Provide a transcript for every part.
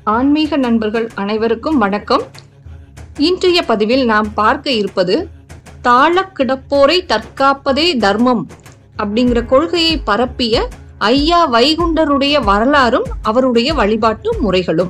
ஆன்மீக நண்பர்கள் அனைவருக்கும் வணக்கம் இன்றைய பதிவில் நாம் பார்க்க இருப்பது தாழக் கிடப்போரை தற்காப்பதே தர்மம் அப்படிங்கிற கொள்கையை பரப்பிய ஐயா வைகுண்டருடைய வரலாறும் அவருடைய வழிபாட்டு முறைகளும்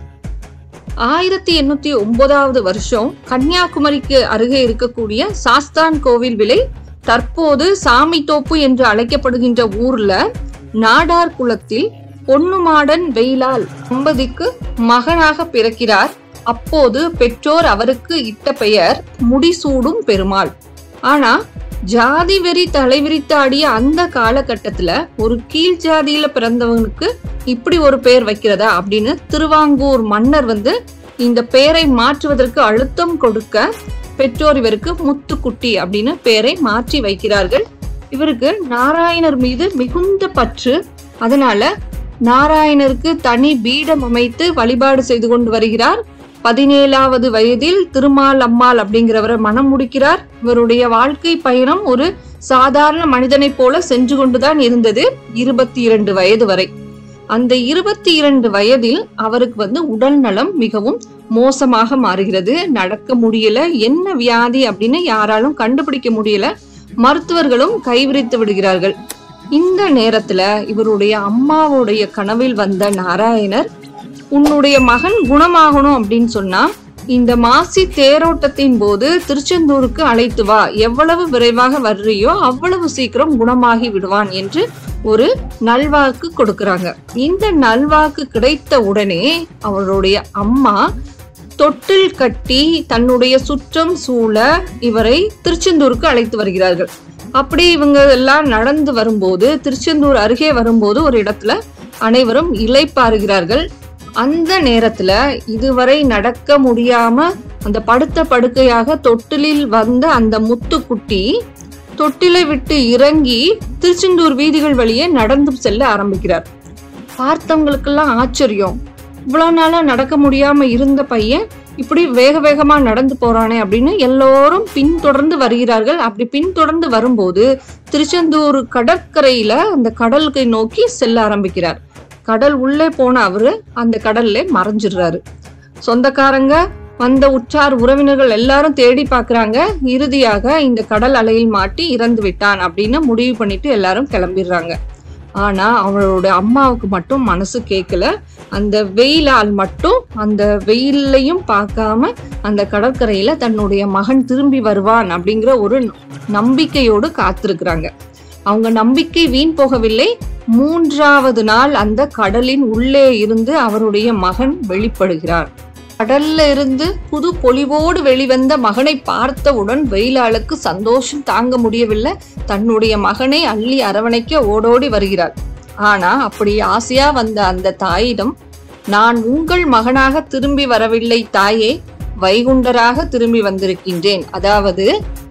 ஆயிரத்தி எண்ணூத்தி ஒன்பதாவது வருஷம் கன்னியாகுமரிக்கு அருகே இருக்கக்கூடிய சாஸ்தான் கோவில் விலை தற்போது சாமித்தோப்பு என்று அழைக்கப்படுகின்ற ஊர்ல நாடார் குலத்தில் பொன்னுமாடன் வெயிலால் தம்பதிக்கு மகனாக பிறக்கிறார் அப்போது பெற்றோர் அவருக்கு இட்ட பெயர் முடிசூடும் பெருமாள் ஆனா ஜாதி வெறி தலைவிரித்தாடிய அந்த காலகட்டத்துல ஒரு கீழ் ஜாதியில பிறந்தவனுக்கு இப்படி ஒரு பெயர் வைக்கிறதா அப்படின்னு திருவாங்கூர் மன்னர் வந்து இந்த பெயரை மாற்றுவதற்கு அழுத்தம் கொடுக்க பெற்றோர் இவருக்கு முத்துக்குட்டி அப்படின்னு பெயரை மாற்றி வைக்கிறார்கள் இவருக்கு நாராயணர் மீது மிகுந்த பற்று அதனால நாராயணருக்கு தனி பீடம் அமைத்து வழிபாடு செய்து கொண்டு வருகிறார் பதினேழாவது வயதில் திருமால் அம்மாள் அப்படிங்கிறவரை மனம் முடிக்கிறார் இவருடைய வாழ்க்கை பயணம் ஒரு சாதாரண மனிதனைப் போல சென்று கொண்டுதான் இருந்தது இருபத்தி இரண்டு வயது வரை அந்த இருபத்தி இரண்டு வயதில் அவருக்கு வந்து உடல் நலம் மிகவும் மோசமாக மாறுகிறது நடக்க முடியல என்ன வியாதி அப்படின்னு யாராலும் கண்டுபிடிக்க முடியல மருத்துவர்களும் கைவிரித்து விடுகிறார்கள் இந்த நேரத்துல இவருடைய அம்மாவுடைய கனவில் வந்த நாராயணர் உன்னுடைய மகன் குணமாகணும் அப்படின்னு சொன்னா இந்த மாசி தேரோட்டத்தின் போது திருச்செந்தூருக்கு அழைத்து வா எவ்வளவு விரைவாக வர்றியோ அவ்வளவு சீக்கிரம் குணமாகி விடுவான் என்று ஒரு நல்வாக்கு கொடுக்கறாங்க இந்த நல்வாக்கு கிடைத்த உடனே அவருடைய அம்மா தொட்டில் கட்டி தன்னுடைய சுற்றம் சூழ இவரை திருச்செந்தூருக்கு அழைத்து வருகிறார்கள் அப்படி இவங்க எல்லாம் நடந்து வரும்போது திருச்செந்தூர் அருகே வரும்போது ஒரு இடத்துல அனைவரும் இலைப்பாருகிறார்கள் அந்த நேரத்துல இதுவரை நடக்க முடியாம அந்த படுத்த படுக்கையாக தொட்டிலில் வந்த அந்த முத்துக்குட்டி தொட்டிலை விட்டு இறங்கி திருச்செந்தூர் வீதிகள் வழியே நடந்து செல்ல ஆரம்பிக்கிறார் பார்த்தவங்களுக்கெல்லாம் ஆச்சரியம் இவ்வளவு நாளா நடக்க முடியாம இருந்த பையன் இப்படி வேக வேகமா நடந்து போறானே அப்படின்னு எல்லோரும் பின்தொடர்ந்து வருகிறார்கள் அப்படி பின்தொடர்ந்து வரும்போது திருச்செந்தூர் கடற்கரையில அந்த கடலுக்கு நோக்கி செல்ல ஆரம்பிக்கிறார் கடல் உள்ளே போன அவரு அந்த கடல்ல மறைஞ்சிடுறாரு சொந்தக்காரங்க வந்த உற்றார் உறவினர்கள் எல்லாரும் தேடி பார்க்கறாங்க இறுதியாக இந்த கடல் அலையில் மாட்டி இறந்து விட்டான் அப்படின்னு முடிவு பண்ணிட்டு எல்லாரும் கிளம்பிடுறாங்க ஆனா அவளோட அம்மாவுக்கு மட்டும் மனசு கேட்கல அந்த வெயிலால் மட்டும் அந்த வெயிலையும் பார்க்காம அந்த கடற்கரையில தன்னுடைய மகன் திரும்பி வருவான் அப்படிங்கிற ஒரு நம்பிக்கையோடு காத்திருக்கிறாங்க அவங்க நம்பிக்கை வீண் போகவில்லை மூன்றாவது நாள் அந்த கடலின் உள்ளே இருந்து அவருடைய மகன் வெளிப்படுகிறார் கடல்ல இருந்து புது பொலிவோடு வெளிவந்த மகனை பார்த்தவுடன் வெயிலாளுக்கு சந்தோஷம் தாங்க முடியவில்லை தன்னுடைய மகனை அள்ளி அரவணைக்க ஓடோடி வருகிறார் ஆனா அப்படி ஆசையா வந்த அந்த தாயிடம் நான் உங்கள் மகனாக திரும்பி வரவில்லை தாயே வைகுண்டராக திரும்பி வந்திருக்கின்றேன் அதாவது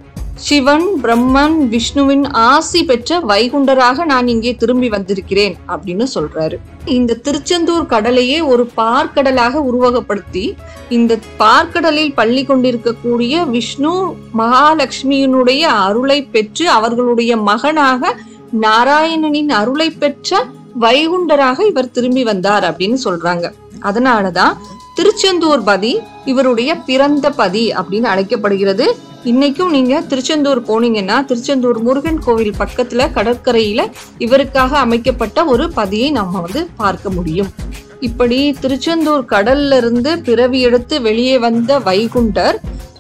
சிவன் பிரம்மன் விஷ்ணுவின் ஆசி பெற்ற வைகுண்டராக நான் இங்கே திரும்பி வந்திருக்கிறேன் அப்படின்னு சொல்றாரு இந்த திருச்செந்தூர் கடலையே ஒரு பார்க்கடலாக உருவகப்படுத்தி இந்த பார்க்கடலில் பள்ளி கொண்டிருக்கக்கூடிய விஷ்ணு மகாலட்சுமியினுடைய அருளை பெற்று அவர்களுடைய மகனாக நாராயணனின் அருளை பெற்ற வைகுண்டராக இவர் திரும்பி வந்தார் அப்படின்னு சொல்றாங்க அதனாலதான் திருச்செந்தூர் பதி இவருடைய பிறந்த பதி அப்படின்னு அழைக்கப்படுகிறது இன்னைக்கும் நீங்க திருச்செந்தூர் போனீங்கன்னா திருச்செந்தூர் முருகன் கோவில் பக்கத்துல கடற்கரையில இவருக்காக அமைக்கப்பட்ட ஒரு பதியை நம்ம வந்து பார்க்க முடியும் இப்படி திருச்செந்தூர் கடல்ல இருந்து பிறவி எடுத்து வெளியே வந்த வைகுண்டர்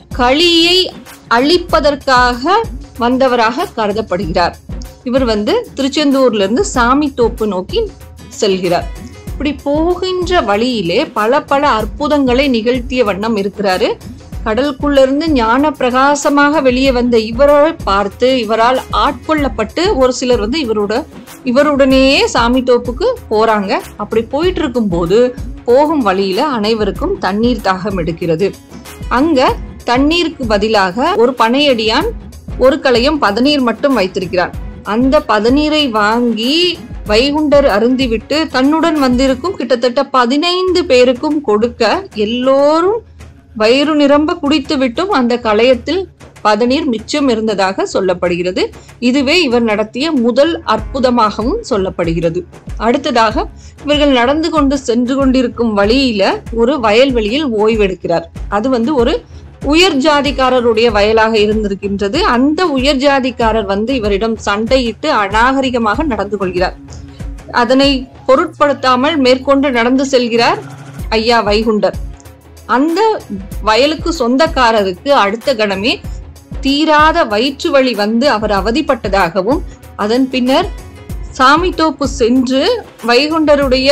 களியை அழிப்பதற்காக வந்தவராக கருதப்படுகிறார் இவர் வந்து திருச்செந்தூர்ல இருந்து சாமி தோப்பு நோக்கி செல்கிறார் இப்படி போகின்ற வழியிலே பல பல அற்புதங்களை நிகழ்த்திய வண்ணம் இருக்கிறாரு கடலுக்குள்ள இருந்து ஞான பிரகாசமாக வெளியே வந்த இவரை பார்த்து இவரால் ஆட்கொள்ளப்பட்டு ஒரு சிலர் வந்து இவரோட இவருடனேயே சாமி தோப்புக்கு போறாங்க அப்படி போயிட்டு இருக்கும்போது போகும் வழியில அனைவருக்கும் தண்ணீர் தாகம் எடுக்கிறது அங்க தண்ணீருக்கு பதிலாக ஒரு பனையடியான் ஒரு களையும் பதநீர் மட்டும் வைத்திருக்கிறான் அந்த பதநீரை வாங்கி வைகுண்டர் அருந்திவிட்டு தன்னுடன் வந்திருக்கும் கிட்டத்தட்ட பதினைந்து பேருக்கும் கொடுக்க எல்லோரும் வயிறு நிரம்ப குடித்து விட்டும் அந்த களையத்தில் பதநீர் மிச்சம் இருந்ததாக சொல்லப்படுகிறது இதுவே இவர் நடத்திய முதல் அற்புதமாகவும் சொல்லப்படுகிறது அடுத்ததாக இவர்கள் நடந்து கொண்டு சென்று கொண்டிருக்கும் வழியில ஒரு வயல்வெளியில் ஓய்வெடுக்கிறார் அது வந்து ஒரு உயர் ஜாதிக்காரருடைய வயலாக இருந்திருக்கின்றது அந்த உயர் ஜாதிக்காரர் வந்து இவரிடம் சண்டையிட்டு அநாகரிகமாக நடந்து கொள்கிறார் அதனை பொருட்படுத்தாமல் மேற்கொண்டு நடந்து செல்கிறார் ஐயா வைகுண்டர் அந்த வயலுக்கு சொந்தக்காரருக்கு அடுத்த கணமே தீராத வயிற்று வலி வந்து அவர் அவதிப்பட்டதாகவும் அதன் பின்னர் சாமித்தோப்பு சென்று வைகுண்டருடைய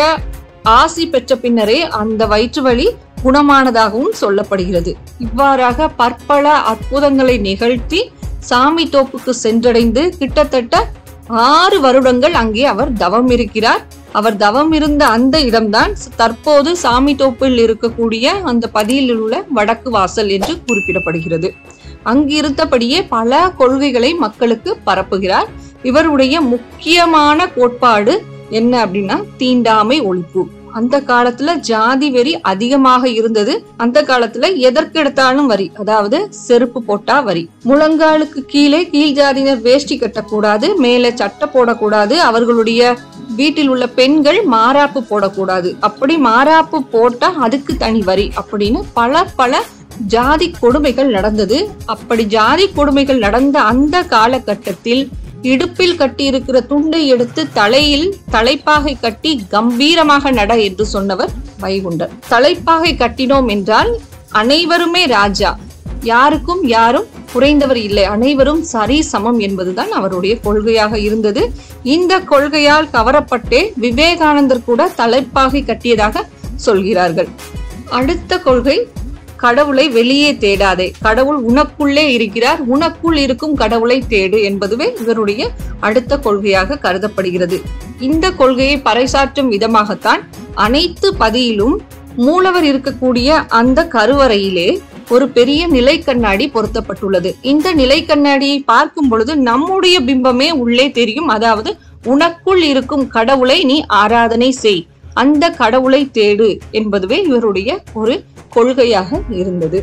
ஆசி பெற்ற பின்னரே அந்த வயிற்று வலி குணமானதாகவும் சொல்லப்படுகிறது இவ்வாறாக பற்பல அற்புதங்களை நிகழ்த்தி சாமி தோப்புக்கு சென்றடைந்து கிட்டத்தட்ட ஆறு வருடங்கள் அங்கே அவர் தவம் இருக்கிறார் அவர் தவம் இருந்த அந்த இடம்தான் தற்போது சாமி தோப்பில் இருக்கக்கூடிய அந்த பதியில் உள்ள வடக்கு வாசல் என்று குறிப்பிடப்படுகிறது அங்கிருந்தபடியே பல கொள்கைகளை மக்களுக்கு பரப்புகிறார் இவருடைய முக்கியமான கோட்பாடு என்ன அப்படின்னா தீண்டாமை ஒழிப்பு அந்த காலத்துல ஜாதி வெறி அதிகமாக இருந்தது அந்த காலத்துல எதற்கெடுத்தாலும் வரி அதாவது செருப்பு போட்டா வரி முழங்காலுக்கு கீழே கீழ் ஜாதியினர் வேஷ்டி கட்டக்கூடாது மேலே சட்டை போடக்கூடாது அவர்களுடைய வீட்டில் உள்ள பெண்கள் மாறாப்பு போடக்கூடாது அப்படி மாறாப்பு போட்டா அதுக்கு தனி வரி அப்படின்னு பல பல ஜாதி கொடுமைகள் நடந்தது அப்படி ஜாதி கொடுமைகள் நடந்த அந்த காலகட்டத்தில் இடுப்பில் கட்டியிருக்கிற துண்டை எடுத்து தலையில் தலைப்பாகை கட்டி கம்பீரமாக நட என்று சொன்னவர் வைகுண்டர் தலைப்பாகை கட்டினோம் என்றால் அனைவருமே ராஜா யாருக்கும் யாரும் குறைந்தவர் இல்லை அனைவரும் சரி சமம் என்பதுதான் அவருடைய கொள்கையாக இருந்தது இந்த கொள்கையால் கவரப்பட்டே விவேகானந்தர் கூட தலைப்பாகை கட்டியதாக சொல்கிறார்கள் அடுத்த கொள்கை கடவுளை வெளியே தேடாதே கடவுள் உனக்குள்ளே இருக்கிறார் உனக்குள் இருக்கும் கடவுளை தேடு என்பதுவே இவருடைய அடுத்த கொள்கையாக கருதப்படுகிறது இந்த கொள்கையை பறைசாற்றும் விதமாகத்தான் அனைத்து பதியிலும் மூலவர் இருக்கக்கூடிய அந்த கருவறையிலே ஒரு பெரிய நிலை கண்ணாடி பொருத்தப்பட்டுள்ளது இந்த நிலை கண்ணாடியை பார்க்கும் பொழுது நம்முடைய பிம்பமே உள்ளே தெரியும் அதாவது உனக்குள் இருக்கும் கடவுளை நீ ஆராதனை செய் அந்த கடவுளை தேடு என்பதுவே இவருடைய ஒரு கொள்கையாக இருந்தது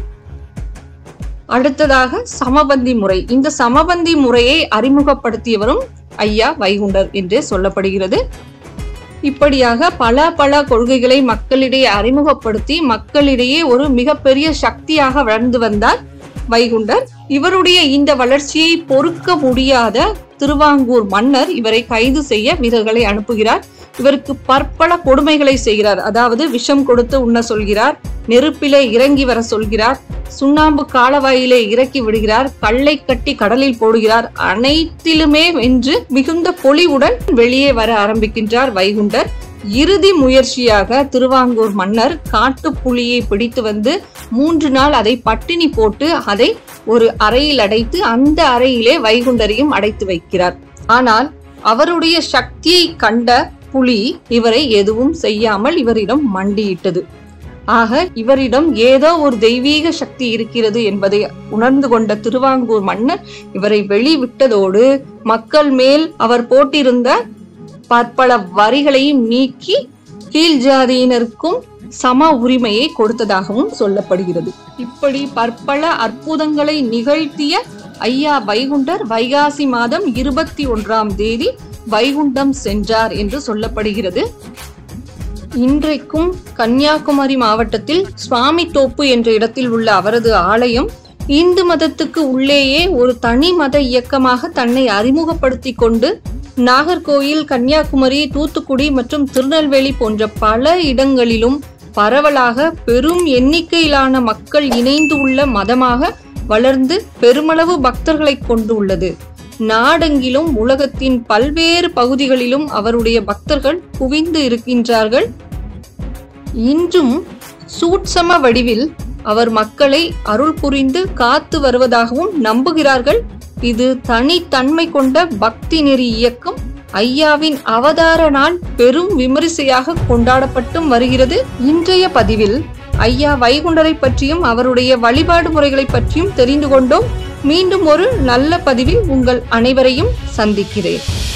அடுத்ததாக சமபந்தி முறை இந்த சமபந்தி முறையை அறிமுகப்படுத்தியவரும் ஐயா வைகுண்டர் என்றே சொல்லப்படுகிறது இப்படியாக பல பல கொள்கைகளை மக்களிடையே அறிமுகப்படுத்தி மக்களிடையே ஒரு மிகப்பெரிய சக்தியாக வளர்ந்து வந்தார் வைகுண்டர் இவருடைய இந்த வளர்ச்சியை பொறுக்க முடியாத திருவாங்கூர் மன்னர் இவரை கைது செய்ய வீரர்களை அனுப்புகிறார் இவருக்கு பற்பல கொடுமைகளை செய்கிறார் அதாவது விஷம் கொடுத்து உண்ண சொல்கிறார் நெருப்பிலே இறங்கி வர சொல்கிறார் சுண்ணாம்பு காலவாயிலே இறக்கி விடுகிறார் கல்லை கட்டி கடலில் போடுகிறார் அனைத்திலுமே வென்று மிகுந்த பொலிவுடன் வெளியே வர ஆரம்பிக்கின்றார் வைகுண்டர் இறுதி முயற்சியாக திருவாங்கூர் மன்னர் காட்டு புலியை பிடித்து வந்து மூன்று நாள் அதை பட்டினி போட்டு அதை ஒரு அறையில் அடைத்து அந்த அறையிலே வைகுண்டரையும் அடைத்து வைக்கிறார் ஆனால் அவருடைய சக்தியை கண்ட புலி இவரை எதுவும் செய்யாமல் இவரிடம் மண்டியிட்டது ஆக இவரிடம் ஏதோ ஒரு தெய்வீக சக்தி இருக்கிறது என்பதை உணர்ந்து கொண்ட திருவாங்கூர் மன்னர் இவரை வெளிவிட்டதோடு மக்கள் மேல் அவர் போட்டிருந்த பற்பல வரிகளையும் நீக்கி கீழ் ஜாதியினருக்கும் சம உரிமையை கொடுத்ததாகவும் சொல்லப்படுகிறது இப்படி பற்பல அற்புதங்களை நிகழ்த்திய ஐயா வைகுண்டர் வைகாசி மாதம் இருபத்தி ஒன்றாம் தேதி வைகுண்டம் சென்றார் என்று சொல்லப்படுகிறது இன்றைக்கும் கன்னியாகுமரி மாவட்டத்தில் சுவாமி தோப்பு என்ற இடத்தில் உள்ள அவரது ஆலயம் இந்து மதத்துக்கு உள்ளேயே ஒரு தனி மத இயக்கமாக தன்னை அறிமுகப்படுத்தி கொண்டு நாகர்கோயில் கன்னியாகுமரி தூத்துக்குடி மற்றும் திருநெல்வேலி போன்ற பல இடங்களிலும் பரவலாக பெரும் எண்ணிக்கையிலான மக்கள் இணைந்து உள்ள மதமாக வளர்ந்து பெருமளவு பக்தர்களை கொண்டு உள்ளது நாடெங்கிலும் உலகத்தின் பல்வேறு பகுதிகளிலும் அவருடைய பக்தர்கள் குவிந்து இருக்கின்றார்கள் இன்றும் சூட்சம வடிவில் அவர் மக்களை அருள் புரிந்து காத்து வருவதாகவும் நம்புகிறார்கள் இது தனித்தன்மை கொண்ட பக்தி நெறி இயக்கம் ஐயாவின் அவதார நாள் பெரும் விமரிசையாக கொண்டாடப்பட்டும் வருகிறது இன்றைய பதிவில் ஐயா வைகுண்டரை பற்றியும் அவருடைய வழிபாடு முறைகளை பற்றியும் தெரிந்து கொண்டோம் மீண்டும் ஒரு நல்ல பதிவில் உங்கள் அனைவரையும் சந்திக்கிறேன்